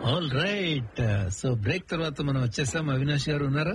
All right so break తర్వాత మనం వచ్చేసాం అవినాష్ గారు ఉన్నారా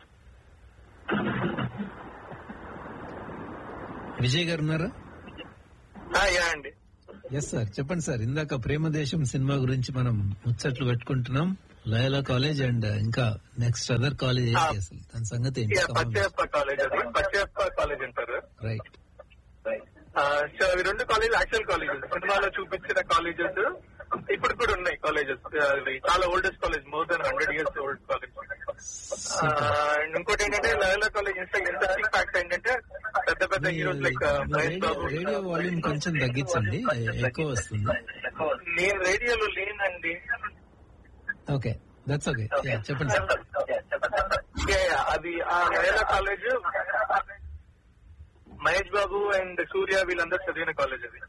విజయ్ గారు ఉన్నారా యా అండి ఎస్ సార్ చెప్పండి సార్ ఇందాక ప్రేమ దేశం సినిమా గురించి మనం ముచ్చట్లు పెట్టుకుంటున్నాం లయలా కాలేజ్ అండ్ ఇంకా నెక్స్ట్ అదర్ కాలేజ్ ఏంటి అసలు దాని సంగతి ఏంటి యా పచ్చయప్ప కాలేజ్ అది పచ్చయప్ప కాలేజ్ అంటారు రైట్ సో అవి రెండు కాలేజ్ యాక్చువల్ కాలేజెస్ సినిమాలో చూపించిన కాలేజెస్ ఇప్పుడు కూడా ఉన్నాయి కాలేజెస్ అవి చాలా oldest college more than hundred years old college and ఇంకోటి ఏంటంటే లయలా కాలేజ్ ఇంట్రెస్టింగ్ ఫ్యాక్ట్ ఏంటంటే పెద్ద పెద్ద heroes like Mahesh Babu radio volume కొంచెం తగ్గించండి ఎక్కువ వస్తుంది నేను రేడియోలో లేనండి ఓకే దట్స్ ఓకే చెప్పండి సార్ Yeah, yeah, అది ఆ Loyola college Mahesh Babu and Suriya వీళ్ళందరూ చదివిన కాలేజ్ అది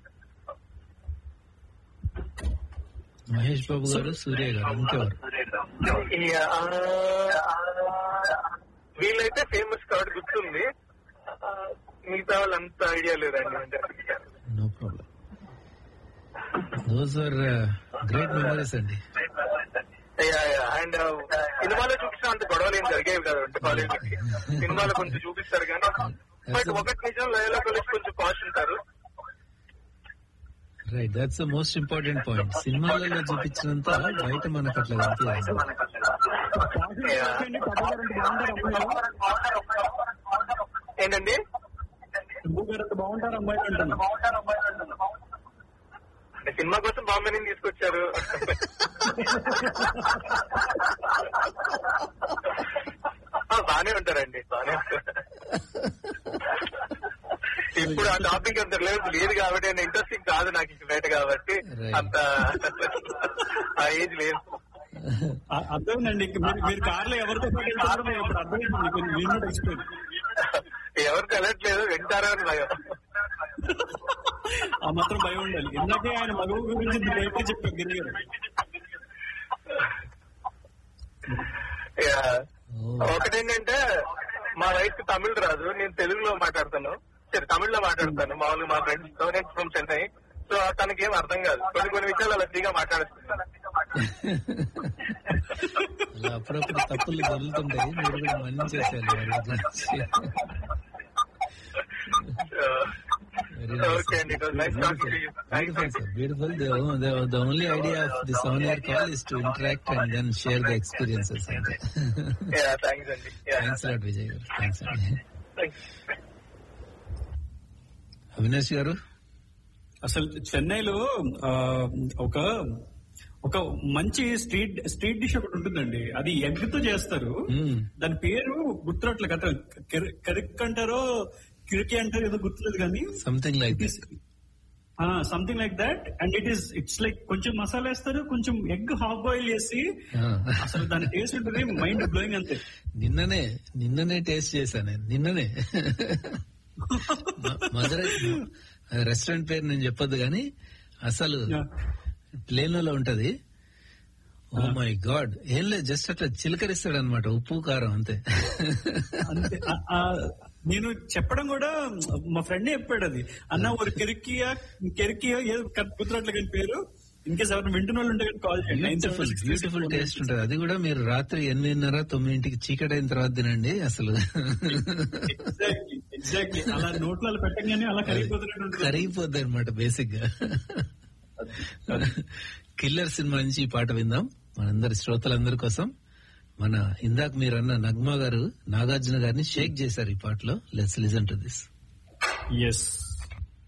మహేష్ బాబు గారు సూర్య గారు ఇంకెవరు Yeah, ఆ, వీళ్ళైతే ఫేమస్ కార్డ్ గుర్తుంది ఆ, మిగతా వాళ్ళంత ఐడియా లేదండి అంటే no problem those are great memories అండి అండ్ సినిమాలో చూపించిన అంత గొడవలు ఏం జరిగేవి కదా అంటే కాలేజ్ సినిమాలో కొంచెం చూపిస్తారు కానీ బట్ ఒకటి నిజం లయలా కాలేజ్ కొంచెం పాష్ ఉంటారు right that's the most important point సినిమాలలో చూపించినంత బయట మనకు అట్లా కనిపించదు Yeah. ఏంటండి బాగుంటారు అమ్మాయిలు అంటున్నా అంటే సినిమా కోసం బాంబేని తీసుకొచ్చారు ఆ, బానే ఉంటారండి బానే ఉంటారు. ఇప్పుడు ఆ టాపిక్ అంత లేదు లేదు కాబట్టి ఇంట్రెస్టింగ్ కాదు నాకు ఇంక బయట కాబట్టి Right. అంత ఆ ఏజ్ లేదు అ- అర్థమైందండి ఇంక మీరు మీరు కార్లో ఎవరితో పాటు వెళ్తారో నాకు ఇప్పుడు అర్థమైంది కొంచెం మీరు కూడా ఎక్స్ప్లెయిన్ ఎవరికి వెళ్ళట్లేదు వింటారా అని భయం ఆ మాత్రం భయం ఉండాలి ఇందాకే ఆయన మగవు గురించి బయట చెప్పారు గిరిగారు Yeah. Oh. ఒకటేంటంటే మా వైఫ్ తమిళ్ రాదు నేను తెలుగులో మాట్లాడతాను సరే తమిళ్లో మాట్లాడతాను మామూలుగా మా ఫ్రెండ్స్ తో నేను ఫ్రమ్ చెన్నై సో తనకి ఏం అర్థం కాదు కొన్ని కొన్ని విషయాలు అలా ఫ్రీగా మాట్లాడుతున్నాను అలా అప్పుడప్పుడు తప్పులు దొరుకుతుంటాయి మీరు కూడా మన్నించేసేయాలి వారి గురించి ఓకే అండి nice talking to you Beautiful, sir. Beautiful. The, the, the only idea of this on-air call is to interact and then share the experiences. అంతే. థ్యాంక్స్ అండి Thanks a lot, Vijay గారు. Thanks అండి. థ్యాంక్స్ అవినాష్ గారు అసలు చెన్నైలో ఆ, ఒక ఒక మంచి స్ట్రీట్ స్ట్రీట్ డిష్ ఒకటి ఉంటుందండి అది ఎగ్ తో చేస్తారు Hmm. దాని పేరు గుర్తురట్లే కదా కరిక్ అంటారో కిరికి అంటారో ఏదో గుర్తులేదు కానీ something like this something like that and it is it's like కొంచెం మసాలా వేస్తారు కొంచెం ఎగ్ హాఫ్ బాయిల్ చేసి అసలు దాని టేస్ట్ ఉంటుంది మైండ్ బ్లోయింగ్ అంతే నిన్ననే నిన్ననే టేస్ట్ చేశాను నేను నిన్ననే మ- మధురై రెస్టారెంట్ పేరు నేను చెప్పొద్దు కానీ అసలు Yeah. ప్లేన్ ఉంటది ఓ మై గాడ్ ఏం లేదు జస్ట్ అట్లా చిలకరిస్తాడు అనమాట ఉప్పు కారం అంతే అంతే ఆ- ఆ నేను చెప్పడం కూడా మా ఫ్రెండ్ చెప్పాడు అది అన్న ఒక కెరికియా కెరికియా ఏదో కుదరట్లే కానీ పేరు ఇన్కేస్ ఎవరైనా వింటున్న వాళ్ళు ఉంటే కాల్ చేయండి నైన్ బ్యూటిఫుల్ బ్యూటిఫుల్ టేస్ట్ ఉంటది అది కూడా మీరు రాత్రి ఎనిమిదిన్నర తొమ్మిదింటికి చీకటి అయిన తర్వాత తినండి అసలు ఎగ్జాక్ట్లీ ఎగ్జాక్ట్లీ అలా నోట్లో అలా పెట్టగానే అలా కరిగిపోతున్నట్టు ఉంటుంది. కరిగిపోద్ది అనమాట బేసిక్ గా కిల్లర్ సినిమా నుంచి ఈ పాట విందాం మనందరి శ్రోతలందరి కోసం మన ఇందాక మీరు అన్న నగ్మా గారు నాగార్జున గారిని షేక్ చేశారు ఈ పాటలో let's listen to this yes